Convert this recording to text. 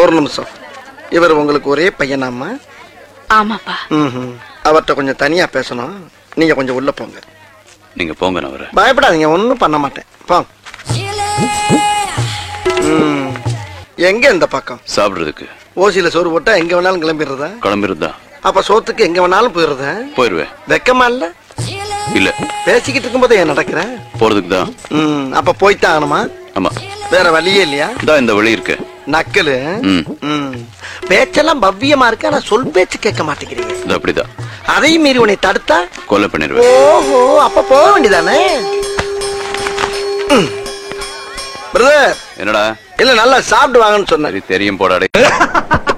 ஒரு நிமிஷம் இவர் உங்களுக்கு ஒரே பையனாம்மா ஆமாப்பா ம் அவர்கிட்ட கொஞ்சம் தனியா பேசணும் நீங்க கொஞ்சம் உள்ள போங்க நீங்க போங்க நான் வரேன் பயப்படாதீங்க ஒன்றும் பண்ண மாட்டேன் போங்க ம் எங்க இந்த பக்கம் சாப்பிடுறதுக்கு ஓசியில சோறு போட்டா எங்க வேணாலும் கிளம்பிடுறதா கிளம்பிருந்தா அப்ப சோத்துக்கு எங்க வேணாலும் போயிடுறதா போயிருவேன் வெக்கமா இல்ல இல்ல பேசிக்கிட்டு இருக்கும்போது ஏன் நடக்கிற போறதுக்கு தான் ம் அப்ப போய்த்தான் ஆகணுமா ஆமா வேற வழியே இல்லையா தான் இந்த வழி இருக்கு நக்கலு ம் ம் பேச்செல்லாம் பவ்யமா இருக்கு ஆனா சொல் பேச்சு கேட்க மாட்டேங்கிறீங்க இது அப்படிதான் அதையும் மீறி உன்னை தடுத்தா கொலை பண்ணிடுவேன் ஓஹோ அப்ப போக வேண்டியதானே பிரதர் என்னடா இல்ல நல்லா சாப்பிட்டு வாங்கன்னு சொன்னேன் சரி தெரியும் போடாடே